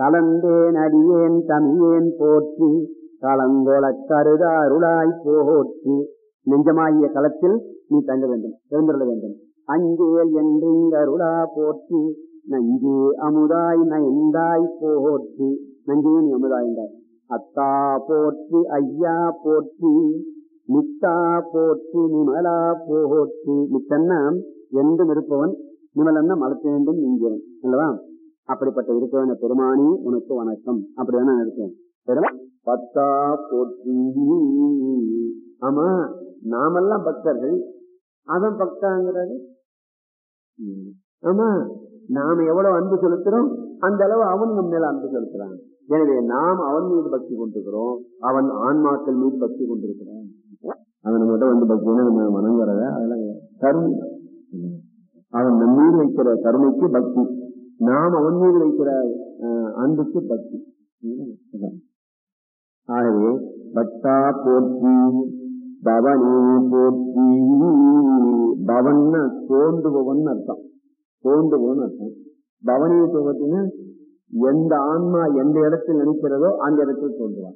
கலந்தேன் அடியேன் தமியேன் போற்றி களங்கொளக் கருத அருளாய் போற்றி நெஞ்சமாகிய களத்தில் நீ தங்க வேண்டும் எழுந்துள்ள வேண்டும் அஞ்சேல் என்றிங்க அருளா போற்றி நஞ்சே அமுதாய் நயந்தாய் போற்றி நஞ்சே நீ அமுதாய்ந்தாய் அத்தா போற்றி ஐயா போற்றி நித்தா போற்றி நிமலா போற்றி நித்தன்னா என்றும் இருப்பவன் நிமலன்னா மலத்த வேண்டும் நீங்கிறவன் அல்லவா அப்படிப்பட்ட இருக்கிறவன பெருமானி உனக்கு வணக்கம் அப்படிதான் இருக்கேன் பெரும் பத்தா போற்றி ஆமா நாமெல்லாம் பக்தர்கள் அவன் பக்தாங்கிறது ம். ஆமா நாம எவ்வளவு அன்பு செலுத்துறோம் அந்த அளவு அவன் நம் மேல அன்பு செலுத்துறான் எனவே நாம் அவன் மீது பக்தி கொண்டிருக்கிறோம் அவன் ஆன்மாக்கள் மீது பக்தி கொண்டிருக்கிறான் அவன் நம்மகிட்ட வந்து பக்தினா நம்ம வணங்குறத அதெல்லாம் கிடையாது. கருணை ம். அவன் நம் மீது வைக்கிற கருணைக்கு பக்தி நாம் அவன் மீது வைக்கிற அஹ், அன்புக்கு பக்தி ம். அதான். ஆகவே பக்தா போற்றி பவனே போற்றி பவன்னா தோன்றுபவன் அர்த்தம் தோன்றுபவன் அர்த்தம் பவனியை பார்த்தீங்கன்னா எந்த ஆன்மா எந்த இடத்தில் நினைக்கிறதோ அந்த இடத்தில் தோன்றுவான்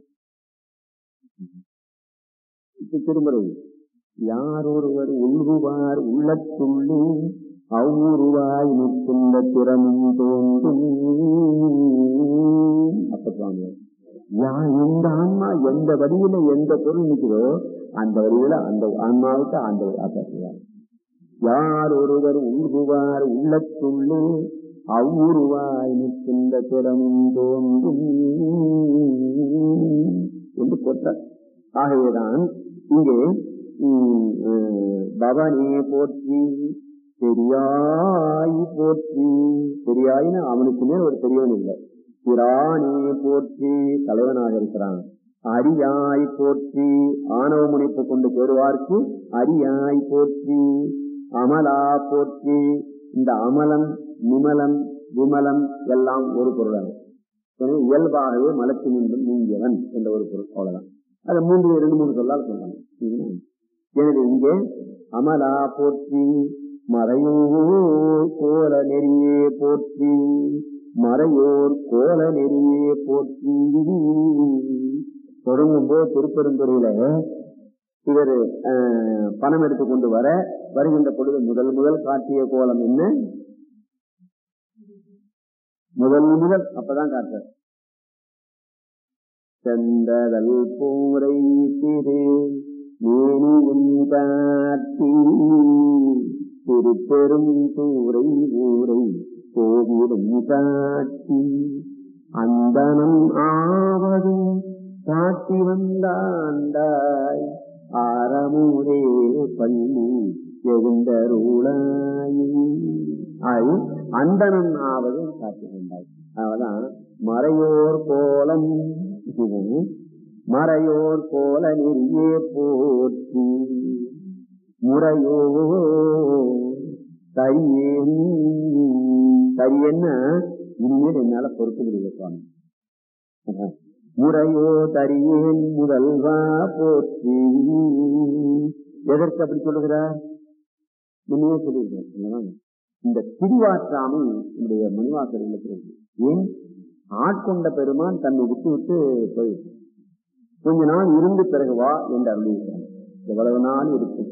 இப்ப திருமுறை யார் ஒருவர் உள்குவார் உள்ளத்துள்ளே அவ்வுருவாய் நிற்கின்ற திறமும் தோன்றும் அப்ப சுவாமி யா எந்த ஆன்மா எந்த வழியில எந்த பொருள் நிற்கிறோ அந்த வழியில அந்த ஆன்மாவுக்கு அந்த ஆசாசியார் யார் ஒருவர் உள்குவார் உள்ளத்துள்ளே அவ்வுருவாய் நிற்கின்ற திறமும் தோன்றும் என்று போட்டார் ஆகவேதான் இங்கே உம், அஹ், பவனே போற்றி பெரியாய் போற்றி பெரியாயின்னு அவனுக்கு மேல் ஒரு பெரியவன் இல்லை பிரானே போற்றி தலைவனாக இருக்கிறான் அரியாய் போற்றி ஆணவ முனைப்பு கொண்டு சேருவார்க்கு அரியாய் போற்றி அமலா போற்றி இந்த அமலம் நிமலம் விமலம் எல்லாம் ஒரு பொருளாகும் எனவே இயல்பாகவே மலத்தினின்றும் நீங்கியவன் என்ற ஒரு பொருள் அவ்வளவுதான் அது மூன்று இரண்டு மூணு சொல்லால் சொல்றாங்க சரிங்களா? எனவே இங்கே அமலா போற்றி மறையோர் கோல நெறியே போற்றி மறையோர் கோல நெறியே போற்றி தொடங்கும் போது திருப்பெருந்துறையில இவர் பணம் எடுத்துக் கொண்டு வர வருகின்ற பொழுது முதல் முதல் காட்டிய கோலம் என்ன முதல் முதல் அப்பதான் காட்டுறார் செந்ததல் பூரை திரு மேனியும் காட்டி திருப்பெரும் தூரை ஊரை கோவிலும் காட்டி அந்தனம் ஆவதும் காட்டி வந்தாண்டாய் ஆரமூரே பள்ளி எழுந்தருளாயி ஆய் அந்தனம் ஆவதும் காட்டி வந்தாய் அவதான் மறையோர் கோலம் இது மறையோர் கோல நெறியே போற்றி முறையோ தரியேன் தரியன்னா இனிமேல் என்னால பொறுக்க முடியல சுவாமி முறையோ தரியேன் முதல்வா போற்றி எதற்கு அப்படி சொல்லுகிறார் முன்னே சொல்லியிருக்கேன் இந்த திருவாற்றாமை என்னுடைய மணிவாசல் இருக்கிறது ஏன் ஆட்கொண்ட பெருமான் தன்னை விட்டு விட்டு போயிட்டு கொஞ்ச நாள் இருந்து பிறகு வா என்று அருளியிருக்கிறார் எவ்வளவு நாள் இருக்கும்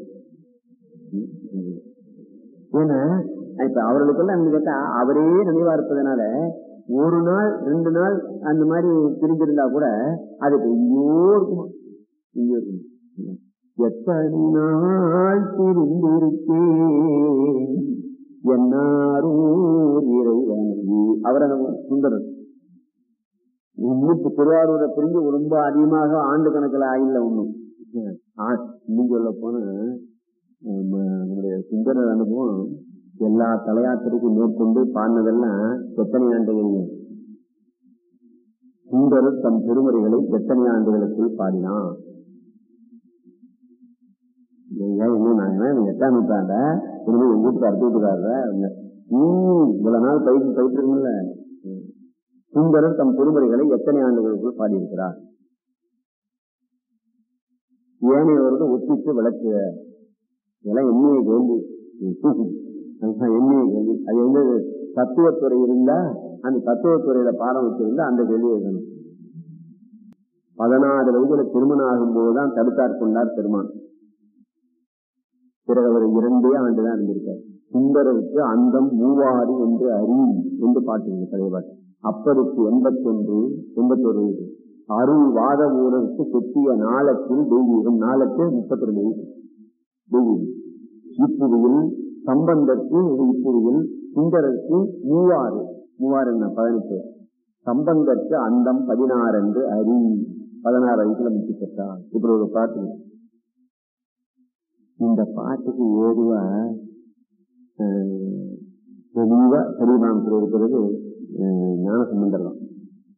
ஏன்னா இப்ப அவர்களுக்கெல்லாம் என்ன கேட்டா அவரே நினைவா இருப்பதனால ஒரு நாள் ரெண்டு நாள் அந்த மாதிரி பிரிஞ்சிருந்தா கூட அது எங்கேயோ இருக்குமா எங்கேயோ இருக்குமா எத்தனை நாள் பிரிந்திருக்கேன் என்னாரூர் இறைவனி அவரை சுந்தரர் இன்னும் திருவாரூரை பிரிஞ்சு ரொம்ப அதிகமாக ஆண்டு கணக்கில் ஆயில்ல ஒண்ணும் இன்னும் சொல்ல போன நம்முடைய சுந்தரர் அனுபவம் எல்லா தலையாத்திரைக்கும் மேற்கொண்டு பாடினதெல்லாம் எத்தனை ஆண்டுகள் சுந்தரர் தம் திருமுறைகளை எத்தனை ஆண்டுகளுக்குள் பாடினான் எட்டாம் நூற்றாண்ட இனிமே எங்க வீட்டுக்கு அடுத்த வீட்டுக்காரர் உம் இவ்வளவு நாள் பயிற்சி பயிற்றுல சுந்தரர் தம் திருமுறைகளை எத்தனை ஆண்டுகளுக்குள் பாடியிருக்கிறார் ஏனையவர்கள் ஒத்திட்டு விளக்கு இதெல்லாம் எண்ணிய கேள்வி எண்ணிய கேள்வி அது வந்து தத்துவத்துறை இருந்தா அந்த தத்துவத்துறையில பாடம் வச்சிருந்தா அந்த கேள்வி எழுதணும் பதினாறு வயதுல திருமணம் ஆகும் போதுதான் தடுத்தார் கொண்டார் பெருமான் பிறகு அவர் இரண்டே ஆண்டுதான் இருந்திருக்கார் சுந்தரருக்கு அந்தம் மூவாறு என்று அறி என்று பாட்டு பழைய பாட்டு அப்பருக்கு எண்பத்தொன்று எண்பத்தொரு வயது அருள் வாத ஊரருக்கு கொத்திய நாளத்தில் தெய்வீகம் நாளத்தில் முப்பத்தி ரெண்டு வயது தெய்வீகம் இப்புவியில் சம்பந்தற்கு இப்புவியில் சுந்தரருக்கு மூவாறு மூவாறு என்ன பதினெட்டு சம்பந்தற்கு அந்தம் பதினாறு என்று அறி பதினாறு வயசுல முத்தி பெற்றார் இப்படி ஒரு பாட்டு இருக்கு. இந்த பாட்டுக்கு ஏதுவா அஹ், தெளிவா பெரியமானத்தில் இருக்கிறது அஹ், ஞான சம்பந்தர் தான்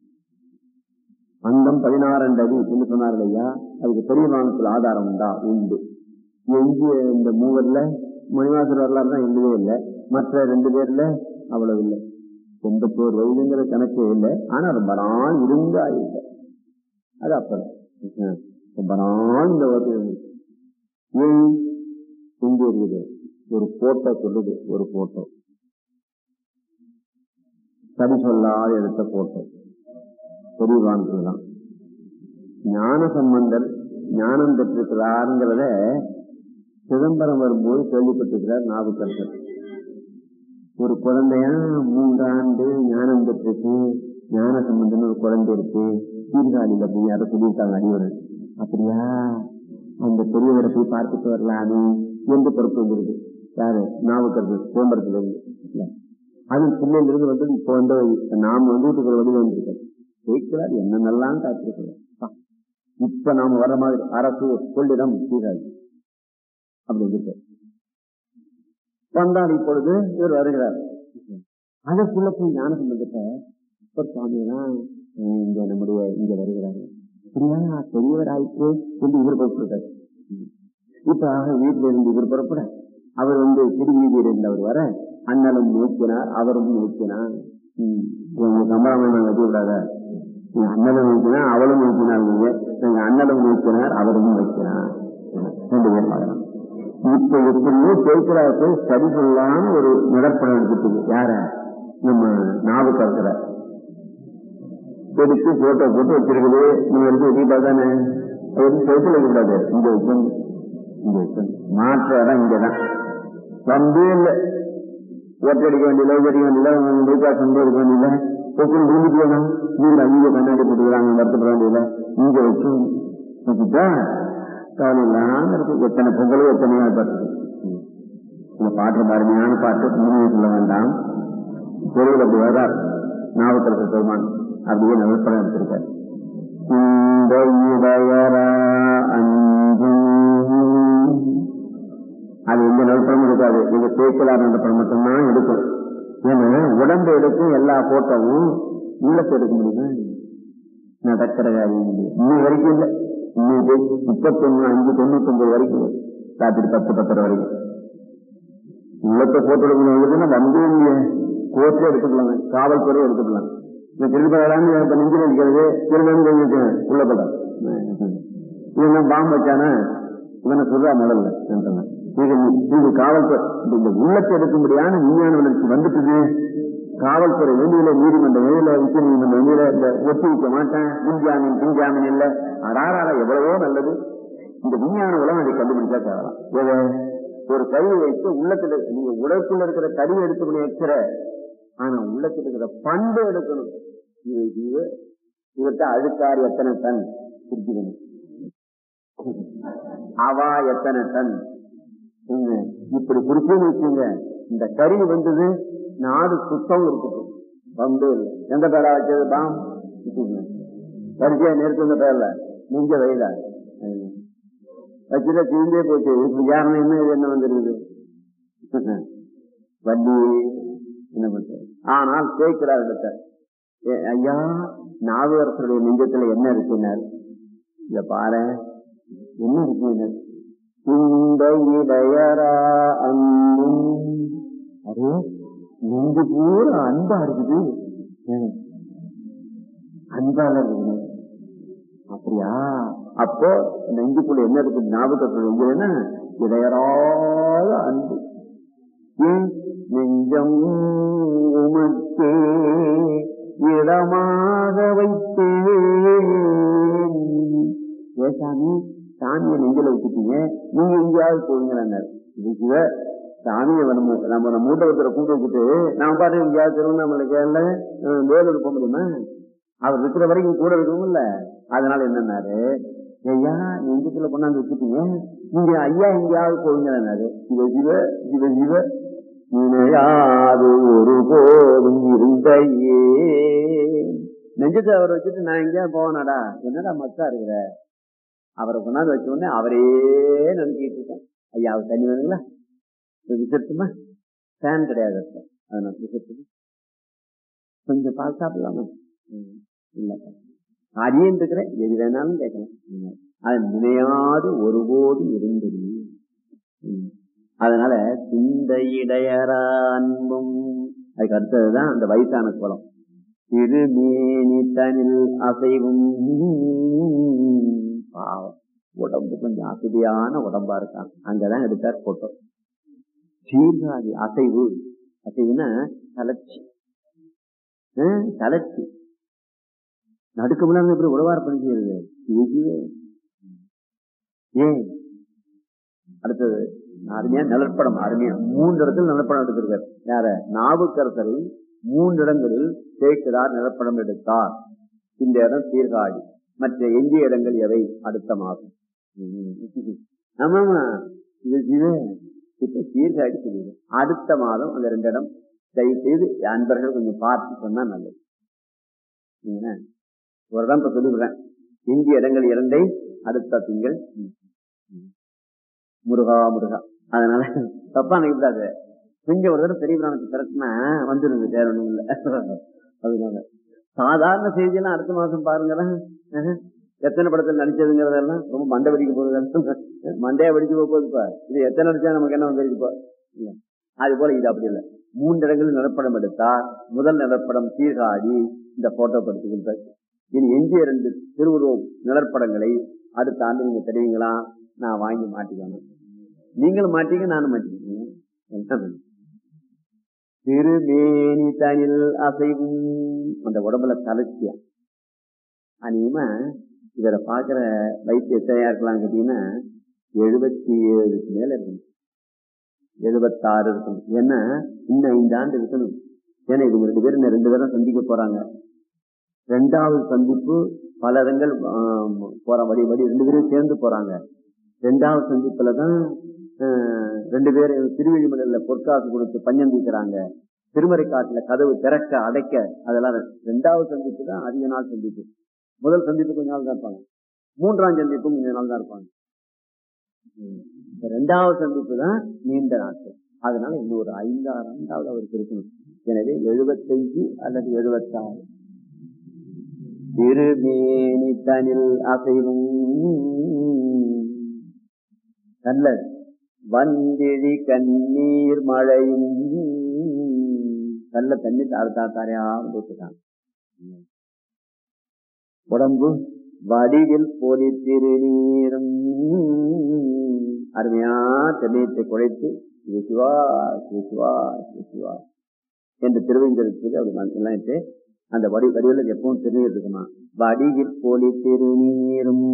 அந்தம் பதினாறு அடி என்று சொன்னார் ஐயா அதுக்கு பெரியமானத்தில் ஆதாரம் உண்டா உண்டு எஞ்சிய இந்த மூவர்ல மணிவாசர் வரலாறு தான் எழுதவே இல்லை மற்ற ரெண்டு பேர்ல அவ்வளவு இல்லை எண்பத்தோரு வயதுங்கிற கணக்கே இல்லை ஆனா ரொம்ப நாள் இருந்தா இல்லை அது அப்பதான் அஹ், ரொம்ப நாள் இந்த ஒரு ஏன் எங்க இருக்குது ஒரு போட்டோ சொல்லுது ஒரு போட்டோ சரி சொல்லாத எடுத்த போட்டோ பெரியவான்கள் ஞான சம்பந்தர் ஞானம் பெற்றிருக்கிறாருங்கிறத சிதம்பரம் வரும்போது கேள்விப்பட்டிருக்கிறார் நாவுக்கரசர் ஒரு குழந்தையா மூன்றாண்டு ஞானம் பெற்றிருக்கு ஞான சம்பந்தம் ஒரு குழந்தை இருக்கு சீர்காழியில போய் யாரும் சொல்லியிருக்காங்க அடிவரன் அப்படியா அந்த பெரியவரை போய் பார்த்துட்டு வரலாமே என்று பொறுப்பு வந்துருது யாரு நாவுக்கரசர் சிதம்பரத்துல இருந்து இல்ல. அது பிள்ளையிலிருந்து வந்து இப்ப வந்து நாம வந்து இருக்கிற வழியில வந்திருக்கோம் கேட்கிறார் என்னென்னலாம் காத்திருக்கிறார் அப்பா, இப்ப நாம வர்ற மாதிரி அரசு கொள்ளிடம் சீராஜ் அப்படி இருக்கு வந்தால் இப்பொழுது இவர் வருகிறார் அதற்குள்ள போய் ஞான சம்பந்தத்தை இப்ப சுவாமிதான் அஹ், இங்க நம்முடைய இங்க வருகிறாரு அப்படியா பெரியவர் ஆயிற்று என்று இவர் புறப்படுறார் இப்ப ஆக வீட்டில இருந்து இவர் புறப்பட அவர் வந்து திருவீதியில் இருந்தவர் வர அண்ணலும் நோக்கினார் அவரும் நோக்கினார் ம். உங்க கமலமான வச்சு விடாத நீ அண்ணலும் நோக்கினார் அவளும் நோக்கினார் நீங்க எங்க அண்ணலும் நோக்கினார் அவரும் நோக்கினார் ரெண்டு பேரும் பார்க்கலாம் இப்ப எப்படியோ பேசுறாரு சரி சொல்லாம ஒரு நடப்படம் எடுத்துட்டு யார நம்ம ஞாபகத்துல எடுத்து போட்டோ போட்டு வச்சிருக்குது நீங்க எடுத்து வச்சுக்கிட்டா தானே எடுத்து சேர்த்து வைக்கக்கூடாது இங்க வைக்கணும் இங்க வைக்கணும் மாற்ற இடம் இங்கதான் வந்தே இல்லை ஓட்டடிக்க வேண்டியல உபரிக்க வேண்டியல உங்களுக்கு சந்தோஷம் வேண்டியல ஒருத்தர் விரும்பிட்டு வேணும் நீங்க அங்க கண்ணாடி போட்டுக்கிறாங்க வருத்தப்பட வேண்டியல இங்க வச்சு வச்சுட்டா கவலை இல்லாம இருக்கு எத்தனை பொங்கலும் எத்தனையோ பாட்டு இந்த பாட்டு அருமையான பாட்டு முடிவு சொல்ல வேண்டாம் பொருள் அப்படி வரார் நாவக்கரசு பெருமான் அப்படியே நவப்படம் எடுத்திருக்கார் இந்த இடையரா அன்பும் அது எந்த நடுப்படமும் இருக்காது இது பேச்சலார் நடுப்படம் மட்டும்தான் எடுக்கும் ஏன்னா உடம்பு எடுக்கும் எல்லா போட்டோவும் உள்ளத்தை எடுக்க முடியுமா நடக்கிற காரியம் இல்லை. இன்னும் வரைக்கும் இல்லை இன்னைக்கு முப்பத்தொன்னு அஞ்சு தொண்ணூத்தி ஒன்பது வரைக்கும் இல்லை. ராத்திரி பத்து பத்தரை வரைக்கும் உள்ளத்தை போட்டு எடுக்கணும் வந்து நீங்க கோர்ட்ல எடுத்துக்கலாம் காவல்துறை எடுத்துக்கலாம் இந்த திருப்பதாம் இப்ப நெஞ்சில் இருக்கிறது திருநெல்வேலி உள்ளப்படம் இவன் பாம்பு வச்சானா இவனை சொல்றா முதல்ல என்றான். இது இது காவல்துறை இந்த உள்ளத்தை எடுக்கும்படியான விஞ்ஞான வளர்ச்சி வந்துட்டுது காவல்துறை வெளியில நீதிமன்ற வெளியில உச்ச நீதிமன்ற வெளியில இந்த ஒத்தி வைக்க மாட்டேன் முன்ஜாமீன் பின்ஜாமீன் இல்ல அடாரால எவ்வளவோ நல்லது இந்த விஞ்ஞான உலகம் அதை கண்டுபிடிச்சா தேவலாம் எதை? ஒரு கருவி வைத்து உள்ளத்துல நீங்க உடலுக்குள்ள இருக்கிற கருவி எடுத்து எக்ஸ்ற ஆனா உள்ளத்துல இருக்கிற பண்பு எடுக்கணும் இது இது இவர்கிட்ட அழுக்காறு எத்தனை டன் பிரிச்சுக்கணும் அவா எத்தனை டன் என்ன, இப்படி குறிச்சுன்னு வச்சுங்க இந்த கறி வந்தது நாடு சுத்தம் இருக்கட்டும் வந்து இல்லை. எந்த பேரா வச்சது பாம் வரிசையா நிறுத்துங்க பேர்ல நெஞ்ச வயதா வச்சுட்டு தீர்ந்தே போச்சு இப்ப யாருன்னு என்ன இது என்ன வந்திருக்குது வண்டி என்ன பண்றது ஆனால் கேட்கிறார் இடத்த ஏ, ஐயா நாவரசருடைய நெஞ்சத்துல என்ன இருக்குன்னார் இத பாரு என்ன இருக்குன்னார் இந்த இடையரா அன்பும் அரே நெஞ்சு பூரா அன்பா இருக்குது ஏன்? அன்பால இருக்குது அப்படியா அப்போ நெஞ்சுக்குள்ள என்ன இருக்கு ஞாபகத்தில் நெஞ்சுன்னா இடையறாத அன்பு ஏன் நெஞ்சம் உமக்கே இடமாக வைத்தேன் ஏசாமி சாமியை நெஞ்சில வச்சுட்டீங்க நீங்க எங்கேயாவது போவீங்கன்னாரு இதுக்கு சாமியை நம்ம நம்ம நம்ம மூட்டை ஒருத்தரை கூட்டு வச்சுட்டு நாம பாட்டு எங்கேயாவது திருவண்ணாமலை கேரள வேலூர் போக முடியுமா அவர் இருக்கிற வரைக்கும் கூட இருக்கணும்ல அதனால என்னன்னாரு ஐயா நெஞ்சத்துல கொண்டாந்து வச்சுட்டீங்க நீங்க ஐயா எங்கேயாவது போவீங்கன்னாரு சிவ சிவ சிவ சிவ நினையாது ஒரு போதும் இருந்தையே நெஞ்சத்தை அவரை வச்சுட்டு நான் எங்கேயா போவேனாடா என்னடா மக்கா இருக்கிற அவரை கொண்டாந்து வச்ச உடனே அவரே நினைச்சிட்டு இருக்கேன் ஐயா அவர் தண்ணி வேணுங்களா விசத்துமா ஃபேன் கிடையாது அதனால விசத்துமா கொஞ்சம் பால் சாப்பிடலாமா இல்ல அரியன் இருக்கிறேன் எது வேணாலும் கேட்கலாம் அது நினையாது ஒருபோது இருந்தது அதனால சிந்தையிடையரா அன்பும் அதுக்கு அடுத்ததுதான் அந்த வயசான குளம் திருமேனி தனில் அசைவும் பாவம் உடம்பு கொஞ்சம் அசதியான உடம்பா இருக்கான் அங்கதான் எடுத்தார் போட்டோ சீர்காழி அசைவு அசைவுன்னா தளர்ச்சி தளர்ச்சி நடுக்க முடியாம எப்படி உழவார பண்ணி செய்யறது ஏன் அடுத்தது அருமையா நிலப்படம் அருமையா மூன்று இடத்தில் நிலப்படம் எடுத்திருக்கார் யார நாவுக்கரசரை மூன்று இடங்களில் சேர்க்கிறார் நிலப்படம் எடுத்தார் இந்த இடம் சீர்காழி மற்ற எஞ்சிய இடங்கள் எவை அடுத்த மாதம் ஆமாமா இது இது இப்ப சீர்காழி சொல்லிடு அடுத்த மாதம் அந்த ரெண்டு இடம் தயவு செய்து அன்பர்கள் கொஞ்சம் பார்த்து சொன்னா நல்லது ஒரு இடம் இப்ப சொல்லிவிடுறேன் இந்திய இடங்கள் இரண்டை அடுத்த திங்கள் முருகா முருகா அதனால தப்பா நினைக்கூடாது கொஞ்சம் ஒரு தடவை பெரிய பிராணத்தை திறக்குனா வந்துருது வேற ஒண்ணும் இல்ல அதனால சாதாரண செய்தியெல்லாம் அடுத்த மாசம் பாருங்களேன் எத்தனை படத்தில் நடிச்சதுங்கிறதெல்லாம் ரொம்ப மண்டை வெடிக்க போகுது மண்டையா வெடிக்க போகுதுப்பா இது எத்தனை நடிச்சா நமக்கு என்ன வந்துருக்குப்பா அது போல இது அப்படி இல்லை மூன்று இடங்களில் நிலப்படம் எடுத்தா முதல் நிலப்படம் சீர்காழி இந்த போட்டோ படுத்துக்கின்றார் இனி எஞ்சிய இரண்டு திருவுருவம் நிலப்படங்களை அடுத்த ஆண்டு நீங்க தெரியுங்களா நான் வாங்கி மாட்டிக்கணும் நீங்களும் மாட்டீங்க நானும் மாட்டிக்கணும் திருமேனி தனில் அசைவும் அந்த உடம்புல தளர்ச்சியா அநேகமா இவரை பாக்குற வயசு எத்தனையா இருக்கலாம் கேட்டீங்கன்னா எழுபத்தி ஏழுக்கு மேல இருக்கணும் எழுபத்தாறு இருக்கணும் ஏன்னா இன்னும் ஐந்து ஆண்டு இருக்கணும் ஏன்னா இவங்க ரெண்டு பேரும் ரெண்டு பேரும் சந்திக்க போறாங்க ரெண்டாவது சந்திப்பு பல இடங்கள் போற வழி வழி ரெண்டு பேரும் சேர்ந்து போறாங்க ரெண்டாவது சந்திப்புல தான் ரெண்டு பேரும் திருவெளிமலையில பொற்காசு கொடுத்து பஞ்சம் தீக்கிறாங்க திருமறை காட்டுல கதவு திறக்க அடைக்க அதெல்லாம் ரெண்டாவது சந்திப்பு தான் அதிக நாள் சந்திப்பு முதல் சந்திப்பு கொஞ்ச நாள் தான் இருப்பாங்க மூன்றாம் சந்திப்பும் கொஞ்ச நாள் தான் இருப்பாங்க ரெண்டாவது சந்திப்பு தான் நீண்ட நாட்கள் அதனால இன்னும் ஒரு ஐந்தாறு ஆண்டாவது அவருக்கு இருக்கணும் எனவே எழுபத்தஞ்சு அல்லது எழுபத்தாறு திருமேனி தனில் அசைவும் நல்லது வந்திழி கண்ணீர் மழையும் நல்ல தண்ணீர் தாறு தாறு தாரையா போட்டுட்டாங்க உடம்பு வடிவில் போலி திருநீரும் அருமையா தென்னீத்தை குழைத்து இது சிவா சிவ சிவா சிவ சிவா என்று திருவைந்தருக்கு அப்படி எல்லாம் அந்த வடி வடிவில் எப்பவும் திருநீர் இருக்குமா வடிவில் போலி திருநீரும்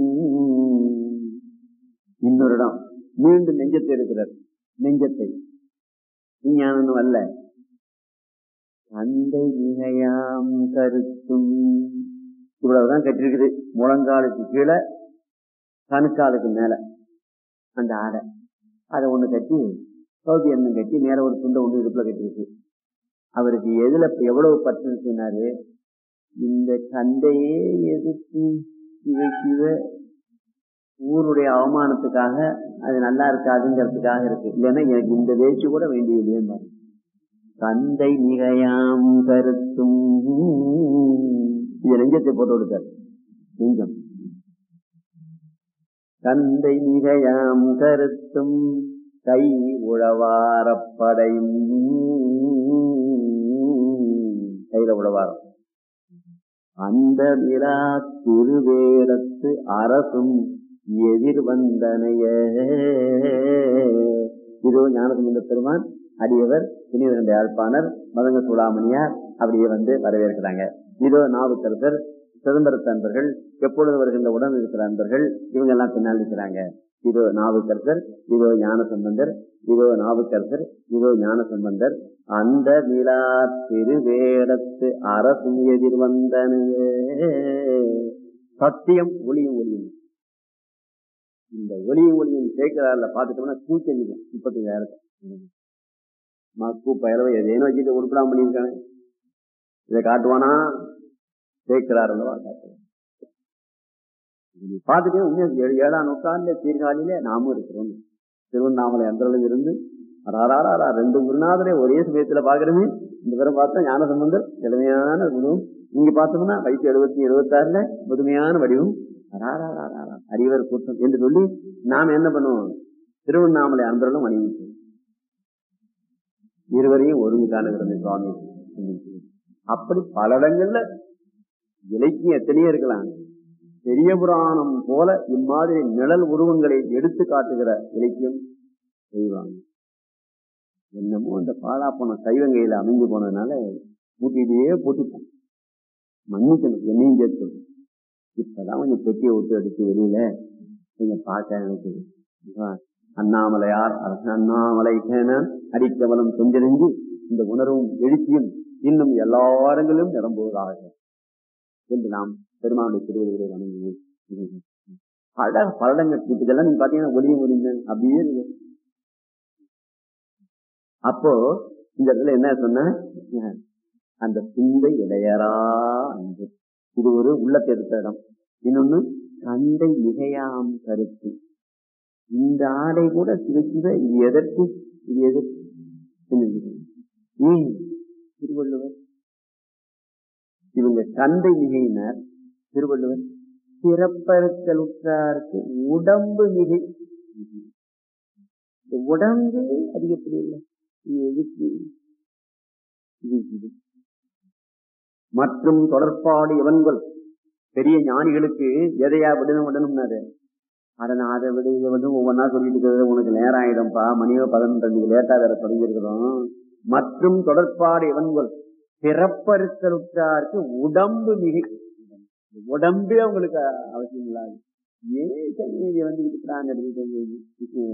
இன்னொரு இடம் மீண்டும் நெஞ்சத்தை எடுக்கிறார் நெஞ்சத்தை விஞ்ஞானம் அல்ல தந்தை மிகையாம் கருத்தும் இவ்வளவுதான் கட்டிருக்குது முழங்காலுக்கு கீழே கணுக்காலுக்கு மேல அந்த ஆடை அதை ஒண்ணு கட்டி சௌதி எண்ணம் கட்டி நேர ஒரு துண்டை ஒண்ணு இடுப்புல கட்டிருக்கு அவருக்கு எதுல எவ்வளவு பற்று இருக்குனாரு இந்த சண்டையே எதிர்த்து சிவ சிவ ஊருடைய அவமானத்துக்காக அது நல்லா இருக்காதுங்கிறதுக்காக இருக்கு இல்லைன்னா எனக்கு இந்த வேச்சு கூட வேண்டியது தந்தை மிகையாம் கருத்தும் இது நெஞ்சத்தை போட்டு கொடுத்தார் நெஞ்சம் தந்தை மிகையாம் கருத்தும் கை உழவாரப்படையும் கையில உழவாரம் அந்த விழா திருவேலத்து அரசும் எதிர் வந்தனைய இதோ ஞானசம்பந்த பெருமான் அடியவர் புனிதரண்ட யாழ்ப்பாணர் மதங்க சூடாமணியார் அப்படியே வந்து வரவேற்கிறாங்க இதோ நாவுக்கரசர் சிதம்பரத்து அன்பர்கள் எப்பொழுது வருகின்ற உடன் இருக்கிற அன்பர்கள் இவங்க எல்லாம் பின்னால் நிற்கிறாங்க இதோ நாவுக்கரசர் இதோ ஞான சம்பந்தர் இதோ நாவுக்கரசர் இதோ ஞான சம்பந்தர் அந்த நிலா திருவேடத்து அரசும் எதிர் வந்தனையே சத்தியம் ஒளியும் ஒளியும் இந்த ஒளியும் ஒளியும் சேர்க்கிறாரில் பார்த்துட்டோம்னா தூக்கி நிற்கும் முப்பத்தஞ்சாயிரத்தை மக்கு பயலவை எதேனும் வச்சுட்டு உருப்படாம பண்ணியிருக்கானே இதை காட்டுவானா சேர்க்கிறார் அல்லவா காட்டுவான் பார்த்துட்டே உண்மையா ஏழாம் நூற்றாண்டுல சீர்காழியில நாமும் இருக்கிறோம் திருவண்ணாமலை அந்தளவு இருந்து அடாராரா ரெண்டு குருநாதரை ஒரே சமயத்துல பாக்குறமே இந்த பேரும் பார்த்தா ஞான சம்பந்தர் எளிமையான குருவும் நீங்க பார்த்தோம்னா வயசு எழுபத்தி எழுபத்தாறுல முதுமையான வடிவம் அடாராரா அறிவர் கூட்டம் என்று சொல்லி நாம் என்ன பண்ணுவோம் திருவண்ணாமலை அன்பர்களும் அணிவிப்போம் இருவரையும் ஒருங்கு காணுகிறது சுவாமி அப்படி பல இடங்கள்ல இலக்கியம் எத்தனையோ இருக்கலாம் பெரிய புராணம் போல இம்மாதிரி நிழல் உருவங்களை எடுத்து காட்டுகிற இலக்கியம் செய்வாங்க என்னமோ இந்த பாழா போன சைவங்கையில அமைஞ்சு போனதுனால பூட்டிலேயே பூட்டிப்போம் மன்னிக்கணும் என்னையும் சேர்த்து இப்பதான் கொஞ்சம் பெட்டியை விட்டு அடிச்சு வெளியில நீங்க பார்க்க நினைக்குது அண்ணாமலையார் அரசன் அண்ணாமலை அடிக்கவலம் கொஞ்சிணைஞ்சு இந்த உணர்வும் எழுச்சியும் இன்னும் எல்லா இடங்களிலும் நிரம்புவதாக என்று நாம் பெருமானுடைய திருவள்ளுவரை வணங்குவோம் அழகாக பல்லடங்கள் இதெல்லாம் நீங்க பாத்தீங்கன்னா ஒளியும் ஒளிந்தன் அப்படியே இருக்கு அப்போ இந்த இடத்துல என்ன சொன்ன அந்த சிந்தை இடையரா அன்பு இது ஒரு உள்ளத்தை எடுத்த இடம் இன்னொன்னு சந்தை மிகையாம் கருத்து இந்த ஆடை கூட சிவ சிவ இது எதற்கு இது எதற்கு ஏன் திருவள்ளுவர் இவங்க கந்தை மிகையினர் திருவள்ளுவர் சிறப்பறுத்தலுற்றாருக்கு உடம்பு மிகை உடம்பு அதிகப்படி இல்லை எதுக்கு மற்றும் தொடர்பாடு எவன்கள் பெரிய ஞானிகளுக்கு எதையா விடணும் விடணும்னாரு அதனை அதை விட இதை வந்து ஒவ்வொன்றா சொல்லிட்டு இருக்கிறது உனக்கு நேரம் ஆயிடும்பா மணியோ பதினொன்று லேட்டா வேற தொடங்கியிருக்கிறோம் மற்றும் தொடர்பாடு எவன்கள் பிறப்பறுத்தலுற்றாருக்கு உடம்பு மிகை உடம்பே அவங்களுக்கு அவசியம் இல்லாது ஏன் சைநீதி வந்து இருக்கிறாங்க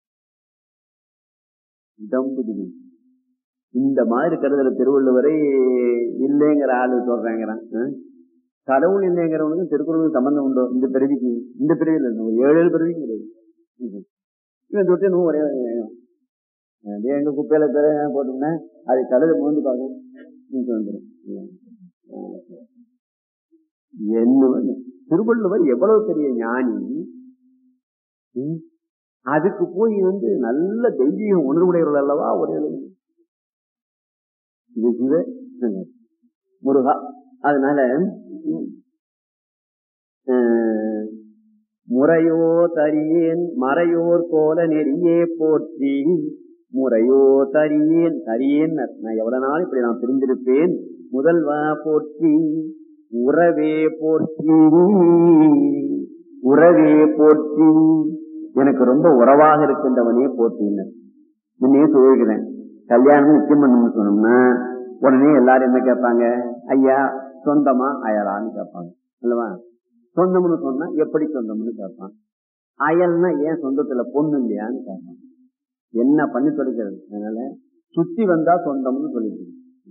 உடம்பு மிகை இந்த மாதிரி கருதல திருவள்ளுவரை இல்லைங்கிற ஆளு சொல்றாங்கிறான் கடவுள் இல்லைங்கிறவனுக்கு திருக்குறளுக்கு சம்பந்தம் உண்டோ இந்த பிறவிக்கு இந்த பிறவியில் ஒரு ஏழு ஏழு பிறவிக்கு கிடையாது இவன் தொட்டு நூறு ஒரே எங்க குப்பையில பேர போட்டோம்னா அது கழுத மூந்து பார்க்கும் வந்துடும் என்ன திருவள்ளுவர் எவ்வளவு பெரிய ஞானி அதுக்கு போய் வந்து நல்ல தெய்வீக உணர்வுடையவர்கள் அல்லவா ஒரே இது சிவ முருகா அதனால முறையோ தரியேன் மறையோர் போல நெறியே போற்றி முறையோ தரியேன் தரியேன் நான் எவ்வளவு நாள் இப்படி நான் பிரிந்திருப்பேன் முதல்வா போற்றி உறவே போற்றி உறவே போற்றி எனக்கு ரொம்ப உறவாக இருக்கின்றவனே போற்றினர் முன்னே சொல்கிறேன் கல்யாணம் நிச்சயம் பண்ணணும்னு சொன்னோம்னா உடனே எல்லாரும் என்ன கேட்பாங்க ஐயா சொந்தமா அயலான்னு கேட்பாங்க இல்லவா சொந்தம்னு சொன்னா எப்படி சொந்தம்னு கேட்பான் அயல்னா ஏன் சொந்தத்துல பொண்ணு இல்லையான்னு கேட்பான் என்ன பண்ணி தொடுக்கிறது அதனால சுத்தி வந்தா சொந்தம்னு சொல்லிட்டு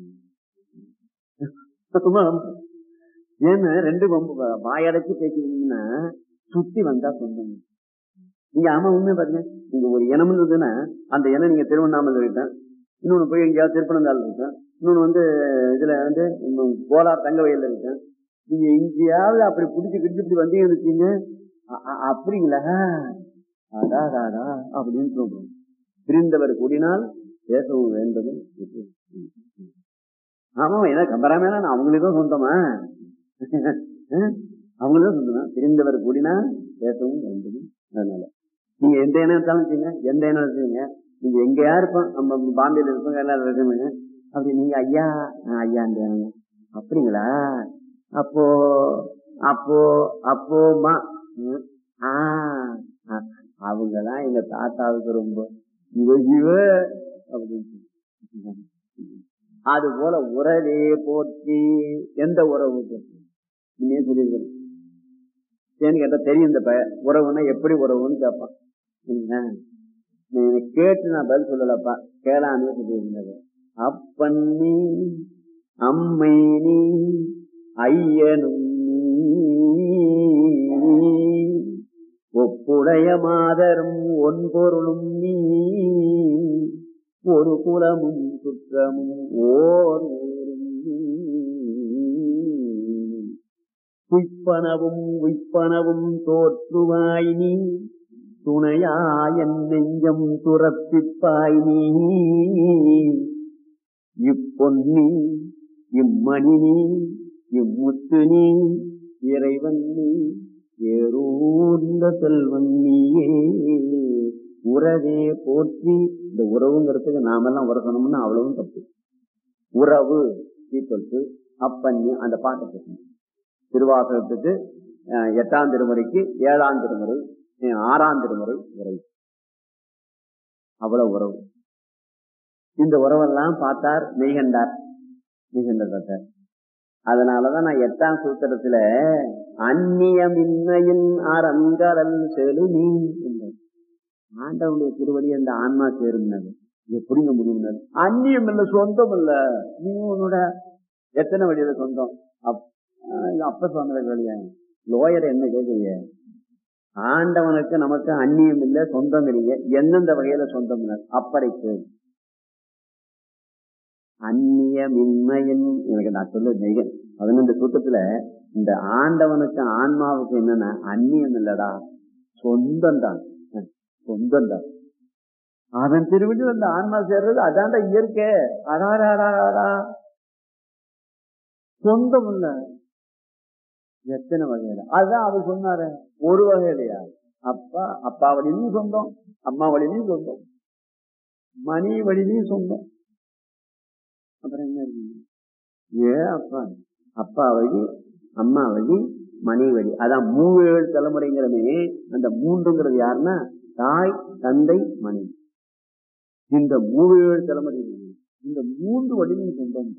ஏன்னு ரெண்டு வாயடைச்சு பேசிக்கிட்டீங்கன்னா சுத்தி வந்தா சொந்தம் நீங்க ஆமா உண்மை பாருங்க நீங்க ஒரு இனம் இருந்ததுன்னா அந்த இனம் நீங்க திருவண்ணாமலை இருக்கேன் இன்னொன்னு போய் எங்கேயாவது திருப்பனந்தாள் இருக்கேன் இன்னொன்னு வந்து இதுல வந்து கோலார் தங்க வயல்ல இருக்கேன் நீங்க எங்கேயாவது அப்படி பிடிச்சி கிடிச்சு இப்படி வந்தீங்கன்னு வச்சீங்க அப்படிங்களா அடாடாடா அப்படின்னு சொல்றோம் பிரிந்தவர் கூடினால் பேசவும் வேண்டும் ஆமா ஏன்னா கம்பராமேனா அவங்களுக்கும் சொந்தமா அவங்களும் சொந்தமா பிரிந்தவர் கூடினால் பேசவும் வேண்டும் அதனால நீங்க எந்த இனம் எடுத்தாலும் வச்சுங்க எந்த இனம் வச்சுங்க நீங்க எங்கேயா இருப்போம் நம்ம பாம்பேல இருப்போம் எல்லாரும் இருக்குங்க அப்படி நீங்க ஐயா ஐயா இந்த அப்படிங்களா அப்போ அப்போ அப்போமா அவங்கதான் எங்க தாத்தாவுக்கு ரொம்ப இவ இவ அப்படின்னு அது போல உறவே போற்றி எந்த உறவு போற்றி நீயே சொல்லியிருக்கணும் ஏன்னு கேட்டா தெரியும் இந்த பய உறவுன்னா எப்படி உறவுன்னு கேட்பான் என்ன நீ எனக்கு கேட்டு நான் பதில் சொல்லலப்பா கேளாமே சொல்லியிருந்தது அப்பன் நீ அம்மை நீ ஐயனும் நீ ஒப்புடைய மாதரும் ஒன் பொருளும் நீ ஒரு குலமும் குற்றமும் ஓர் ஊரும் நீ. குய்ப்பனவும் உய்ப்பனவும் தோற்றுவாய் நீ துணையாயன் நெஞ்சம் துறப்பிப்பாய் நீ இப்பொன்னி இம்மணி நீ இம்முத்து நீ இறைவன் நீ ஏறூர்ந்த செல்வன் நீயே உறவே போற்றி இந்த உறவுங்கிறதுக்கு நாமெல்லாம் உறக்கணும்னா அவ்வளவும் தப்பு உறவு ஈக்குவல் டு அப்பன்னி அந்த பாட்டை கேட்கணும் திருவாசகத்துக்கு அஹ், எட்டாம் திருமுறைக்கு ஏழாம் திருமுறை அஹ், ஆறாம் திருமுறை உரை அவ்வளவு உறவு இந்த உறவெல்லாம் பார்த்தார் மெய்கண்டார் மெய்கண்டார் பார்த்தார் அதனாலதான் நான் எட்டாம் சூத்திரத்துல அந்நியமின்மையின் அறங்கடல் செலுமி என்றார். ஆண்டவனுடைய திருவடி அந்த ஆன்மா சேரும்னாரு எப்படிங்க முடியும்னாரு அந்நியம் இல்ல சொந்தம் இல்ல நீ உன்னோட எத்தனை வழியில சொந்தம் அப்- ஆஹ் இது அப்ப சொன்ன வழியா லோயர் என்ன கேக்குறீங்க ஆண்டவனுக்கு நமக்கு அந்நியம் இல்ல சொந்தம் இல்லைங்க எந்தெந்த வகையில சொந்தம் அப்படைக்கு அந்நியமின்மையின் எனக்கு நான் சொல்ல மிக பதினெண்டு சூத்திரத்துல இந்த ஆண்டவனுக்கு ஆன்மாவுக்கு என்னன்னா அந்நியம் இல்லடா சொந்தம் தான் சொந்தம் தான் அவன் திருவிழி அந்த ஆன்மா சேர்றது அதான்டா இயற்கை அடாடாடாடா சொந்தம் இல்ல எத்தனை வகையில அதுதான் அவர் சொன்னாரு ஒரு வகையிலையா அப்பா அப்பா வழியிலையும் சொந்தம் அம்மா வழியிலையும் சொந்தம் மணி வழியிலையும் சொந்தம் அப்புறம் என்ன இருக்கு ஏ அப்பா அப்பா வழி அம்மா வழி மணி வழி அதான் மூவேழு தலைமுறைங்கிறமே அந்த மூன்றுங்கிறது யாருன்னா தாய் தந்தை மணி இந்த மூவேழு தலைமுறை இந்த மூன்று வழியும் சொந்தம்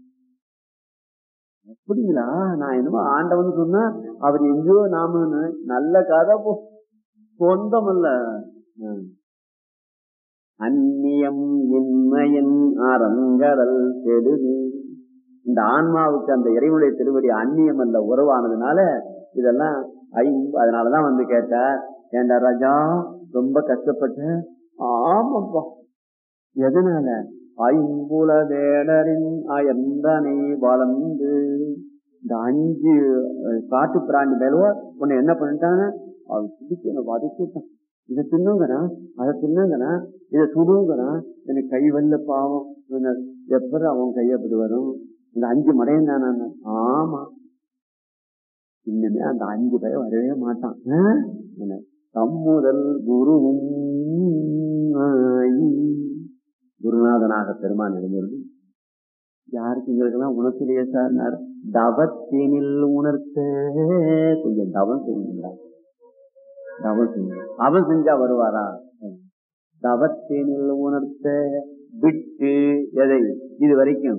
அப்படிங்களா நான் என்னமோ ஆண்டவன் சொன்னா அவர் எங்கேயோ நாமன்னு நல்ல கதை போ சொந்தம் அல்ல ம். அந்நியம் இன்மையின் அறங்கடல் செடுவி இந்த ஆன்மாவுக்கு அந்த இறைவனுடைய திருவடி அந்நியம் அல்ல உறவானதுனால இதெல்லாம் ஐ- அதனாலதான் வந்து கேட்டா ஏண்டா ராஜா ரொம்ப கஷ்டப்பட்ட ஆமாப்பா எதனால ஐம்புல வேடரின் அயந்தனை வளர்ந்து இந்த அஞ்சு அஹ், காட்டு பிராணி மேலவோ உன்னை என்ன பண்ணிட்டாங்க அவன் பிடிச்சு என்ன வதக்கிட்டான் இதை தின்னுங்கிறான் அதை தின்னுங்கிறான் இதை சுடுங்கிறான் எனக்கு கை வல்ல பாவம் இவனை எப்பறம் அவன் கை அப்படி வரும் இந்த அஞ்சு மடையன் தானே ஆமா இன்னுமே அந்த அஞ்சு பேர் வரவே மாட்டான் ஆ? என்ன? தம்முதல் குருவும் ஆயி. குருநாதனாக பெருமான் இருந்தது யாருக்கு எங்களுக்கெல்லாம் உணர்ச்சிலேயே சார் தவத்தினில் உணர்த்த கொஞ்சம் தவம் செய்யுங்களா தவம் செய்யுங்க அவன் செஞ்சா வருவாரா தவத்தினில் உணர்த்த விட்டு எதை இது வரைக்கும்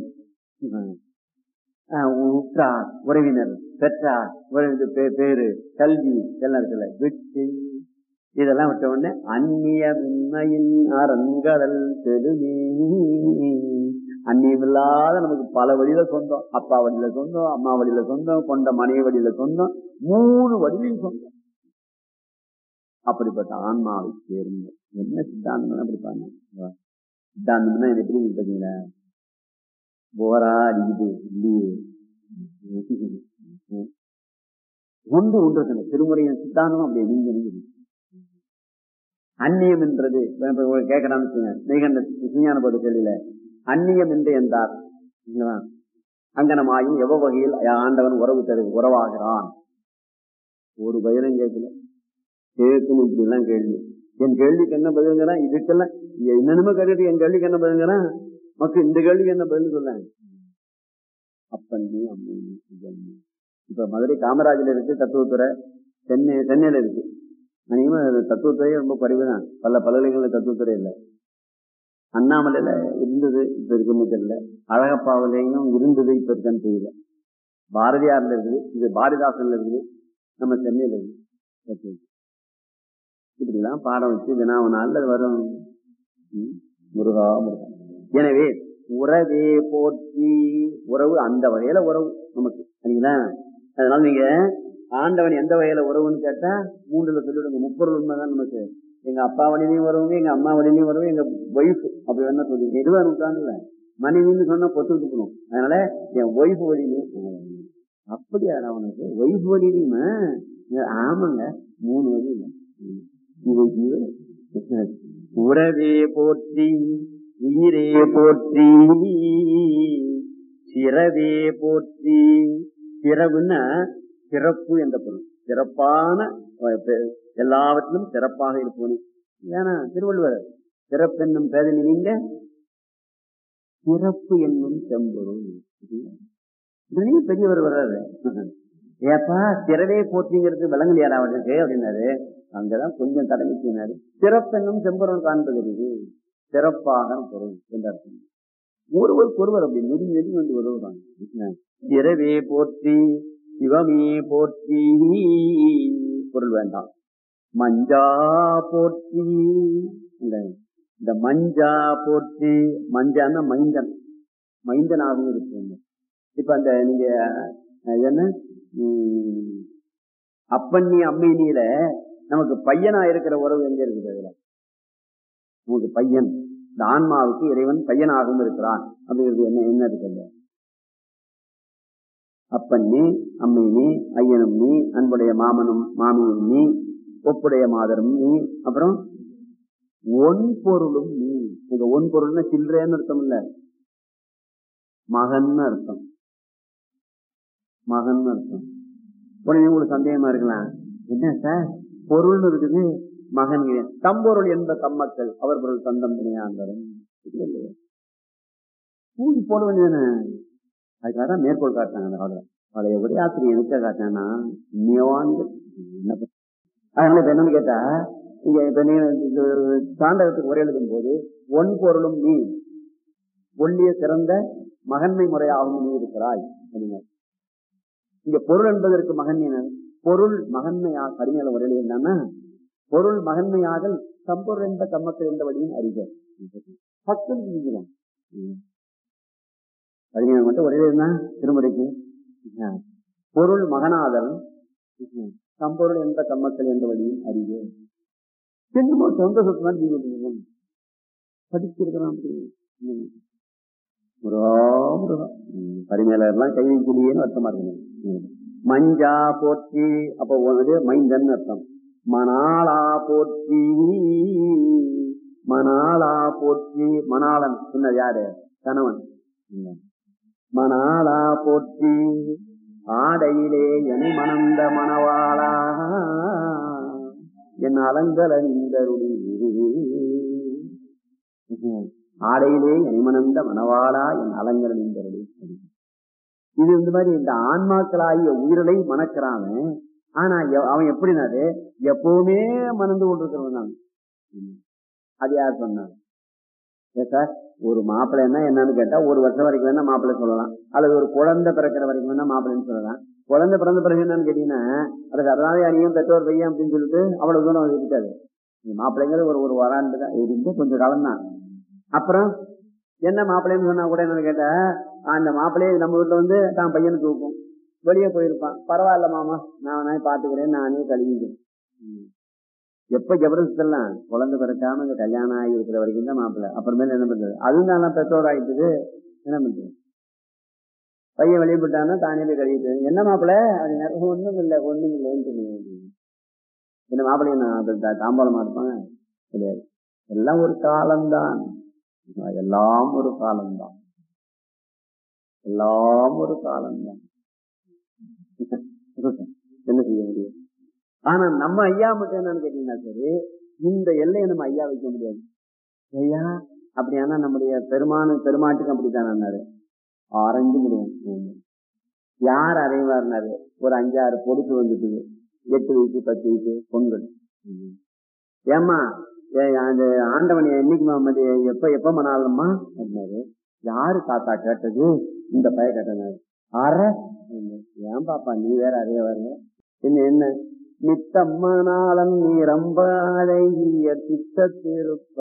ஆஹ் உற்றார் உறவினர் பெற்றார் உறவினர் பே- பேரு கல்வி எல்லாம் இருக்குல்ல விட்டு இதெல்லாம் விட்ட உடனே அந்நியமின்மையின் அரண்கடல் செலுமே அந்நியமில்லாத நமக்கு பல வழியில சொந்தம் அப்பா வழியில சொந்தம் அம்மா வழியில சொந்தம் கொண்ட மனைவி வழியில சொந்தம் மூணு வழியிலும் சொந்தம் அப்படிப்பட்ட ஆன்மாவை சேர்ந்து என்ன சித்தாந்தம் அப்படி பாருங்க சித்தாந்தம்னா எனக்கு எப்படி இருக்கு பார்த்தீங்களா போரா அடிக்குது இல்லையே ஒன்று ஒன்று திருமுறையின் சித்தாந்தம் அப்படி நீங்க நீங்க அந்நியம் என்றது கேட்கறான்னு நெய்கண்ட விஞ்ஞான போது கேள்வியில அந்நியம் என்று என்றார் இல்லையா? அங்கனமாயும் எவ்வளவு வகையில் ஆண்டவன் உறவு தரு உறவாகிறான் ஒரு பயிரும் கேட்கல கேட்கணும் இப்படி எல்லாம் கேள்வி என் கேள்விக்கு என்ன பதிலுங்கிறான் இதுக்கெல்லாம் என்னென்னமோ கேட்டு என் கேள்விக்கு என்ன பதிலுங்கிறான் மக்கள் இந்த கேள்விக்கு என்ன பதில் சொல்ல அப்பன்னி அம்மி அம்மி இப்ப மதுரை காமராஜில் இருக்கு தத்துவத்துறை சென்னை சென்னையில இருக்கு அநேகமா தத்துவத்துறையே ரொம்ப குறைவு தான் பல பல்கலைக்கழக தத்துவத்துறை இல்லை அண்ணாமலையில இருந்தது இப்ப இருக்குன்னு தெரியல அழகப்பாவிலையும் இருந்தது இப்ப இருக்கான்னு தெரியல பாரதியார்ல இருக்குது இது பாரதிதாசன்ல இருக்குது நம்ம சென்னையில இருக்குது இப்படிலாம் பாடம் வச்சு வினாவனால வரும் ம், முருகா முருகா எனவே உறவே போற்றி உறவு அந்த வகையில உறவு நமக்கு சரிங்களா அதனால நீங்க ஆண்டவன் எந்த வகையில உறவுன்னு கேட்டா மூன்றுல சொல்லிவிடுங்க முப்பொருள் உண்மைதான் நமக்கு எங்க அப்பா வழியிலையும் வருவாங்க எங்க அம்மா வழியிலையும் வருவாங்க எங்க ஒய்ஃப் அப்படி வேணா சொல்லி இருபது நூற்றாண்டுல மனைவின்னு சொன்னா பொத்துக்கிட்டு போகணும் அதனால என் ஒய்ஃப் வழியிலையும் அப்படியா அவனுக்கு ஒய்ஃப் வழியிலையுமா ஆமாங்க மூணு வழி இல்லை ம். இது இது உறவே போற்றி உயிரே போற்றி சிறவே போற்றி சிறவுன்னா சிறப்பு என்ற பொருள் சிறப்பான அஹ், பெ- எல்லாவற்றிலும் சிறப்பாக இருப்போனே ஏன்னா திருவள்ளுவர் சிறப்பென்னும் பேதனி நீங்க சிறப்பு என்னும் செம்பொருள் இதுலயும் பெரியவர் வர்றாரு ஏப்பா சிறவே போற்றிங்கிறது விலங்குலையாரா அவருக்கு அப்படின்னாரு அங்கதான் கொஞ்சம் தடவிச்சினாரு சிறப்பென்னும் செம்பொருள் காண்பது இது சிறப்பாக பொருள் என்ற அர்த்தம் ஒருவருக்கு ஒருவர் அப்படி நெருங்கி நெருங்கி வந்து வருவாங்க சிறவே போற்றி சிவமே போற்றி பொருள் வேண்டாம் மஞ்சா போற்றி இந்த இந்த மஞ்சா போற்றி மஞ்சான்னா மைந்தன் மைந்தனாகவும் இருக்கு இப்ப அந்த நீங்க அஹ், இது என்ன உம், அப்பண்ணி அம்மினியில நமக்கு பையனா இருக்கிற உறவு எங்க இருக்குது அதுல நமக்கு பையன் இந்த ஆன்மாவுக்கு இறைவன் பையனாகவும் இருக்கிறான் அப்படிங்கிறது என்ன என்ன இருக்குல்ல அப்பண்ணி அம்மினி ஐயனும் நீ அன்புடைய மாமனும் மாமியும் நீ ஒப்புடைய மாதரும் நீ அப்புறம் ஒன் பொருளும் நீ இந்த ஒன் பொருள்னா சில்லறைன்னு அர்த்தம் இல்ல மகன் அர்த்தம் மகன் அர்த்தம் உடனே உங்களுக்கு சந்தேகமா இருக்கலாம் என்ன சார் பொருள்னு இருக்குது மகன் தம்பொருள் என்ப தம்மக்கள் அவர் பொருள் தந்தம் துணையாந்தரும் பூஜை போட வேண்டியதானே அதுக்காக தான் மேற்கோள் காட்டினாங்க அந்த காலத்துல பழைய உரையாசிரியர் எதுக்க காட்டினா உண்மையாவான்கள் என்ன பண்றது? அதனால இப்ப என்னன்னு கேட்டா இங்க இப்ப நீ இது தாண்டகத்துக்கு உரை எழுதும் போது ஒன் பொருளும் நீ ஒல்லிய சிறந்த மகன்மை முறையாகவும் நீ இருக்கிறாய் அப்படிங்க இங்க பொருள் என்பதற்கு மகன் பொருள் மகன்மையா கடுமையான உரையில் என்னன்னா பொருள் மகன்மையாதல் சம்பொருள் என்ற கம்மக்கள் என்ற வழியும் அறிக பத்து செஞ்சுக்கலாம் கடுமையான மட்டும் ஒரே என்ன திருமுறைக்கு ஆ. பொருள் மகனாதல் ம். சம்பொருள் என்ற கம்மக்கள் என்ற வழியும் அறிக என்னமோ சந்தோஷத்தை தான் நீங்க படிச்சிருக்கலாம் முருகா முருகா ம், பரிமேலர்லாம் கை வைக்கலையேன்னு அர்த்தமா இருக்கணும் ம். மஞ்சா போற்றி அப்ப வந்து மைந்தன் அர்த்தம் மணாளா போற்றி மணாளா போற்றி மணாளன் சொன்னது யாரு கணவன் ம். மணாளா போற்றி ஆடையிலே எனை மணந்த மணவாளா என் அலங்கல நீந்தருளி ஆடையிலே எனை மணந்த மணவாளா என் அலங்கல நீந்தருளி இது இந்த மாதிரி இந்த ஆன்மாக்களாகிய உயிரலை மணக்கிறான் அவன். ஆனா எ- அவன் எப்படினாரு எப்பவுமே மணந்து கொண்டிருக்கிறவன் தான் அது யார் சொன்னார் ஏன் சார் ஒரு மாப்பிள்ளைன்னா என்னன்னு கேட்டா ஒரு வருஷம் வரைக்கும் வேணா மாப்பிள்ளை சொல்லலாம் அல்லது ஒரு குழந்தை பிறக்கிற வரைக்கும் வேணா மாப்பிள்ளைன்னு சொல்லலாம் குழந்தை பிறந்த பிறகு என்னன்னு கேட்டீங்கன்னா அது சரதாவே அணியும் பெற்றோர் பையன் அப்படின்னு சொல்லிட்டு அவ்வளவு தூரம் அது இருக்காது இந்த மாப்பிள்ளைங்கிறது ஒரு ஒரு வராண்டு தான் இருந்து கொஞ்சம் காலம் தான் அப்புறம் என்ன மாப்பிள்ளைன்னு சொன்னா கூட என்னன்னு கேட்டா அந்த மாப்பிள்ளையே நம்ம வீட்டுல வந்து தான் பையனை தூக்கும் வெளியே போயிருப்பான் பரவாயில்ல மாமா நான் வேணா பாத்துக்கிறேன் நானே கழுவிக்கிறேன் ம். எப்ப ஜபரதெல்லாம் குழந்தை பிறக்காம இந்த கல்யாணம் ஆகி இருக்கிற வரைக்கும் தான் மாப்பிள்ளை அப்புறமேல என்ன பண்றது அதுவும் தான் பெற்றோர் ஆயிட்டுது என்ன பண்றது பையன் வெளியே போட்டான்னா தானே போய் கழுவிட்டு என்ன மாப்பிள்ளை அப்படின்னா ஒண்ணும் இல்லை ஒண்ணும் இல்லைன்னு சொல்லுங்க இந்த மாப்பிள்ளைய நான் அது தா- தாம்பாளமா இருப்பாங்க கிடையாது எல்லாம் ஒரு காலம்தான் எல்லாம் ஒரு காலம்தான் எல்லாம் ஒரு காலம்தான் என்ன செய்ய முடியும் ஆனா நம்ம ஐயா மட்டும் என்னன்னு கேட்டீங்கன்னா சரி இந்த எல்லையை நம்ம ஐயா வைக்க முடியாது ஐயா அப்படியானா நம்முடைய பெருமானு பெருமாட்டுக்கு அப்படித்தானாரு ஆரஞ்சு முடியும் யார் அறைவாருனாரு ஒரு அஞ்சாறு பொடுப்பு வந்துட்டுது எட்டு வயசு பத்து வயசு பொங்கல் ஏம்மா ஏய், அந்த ஆண்டவன் என்னைக்கு மதி எப்ப எப்ப மணாலம்மா அப்படின்னாரு யாரு தாத்தா கேட்டது இந்த பய கேட்டது அற ஏன் பாப்பா நீ வேற அதே வர என்ன என்ன நித்தம்மனாளன் நீரம்பாழை சித்த திருப்ப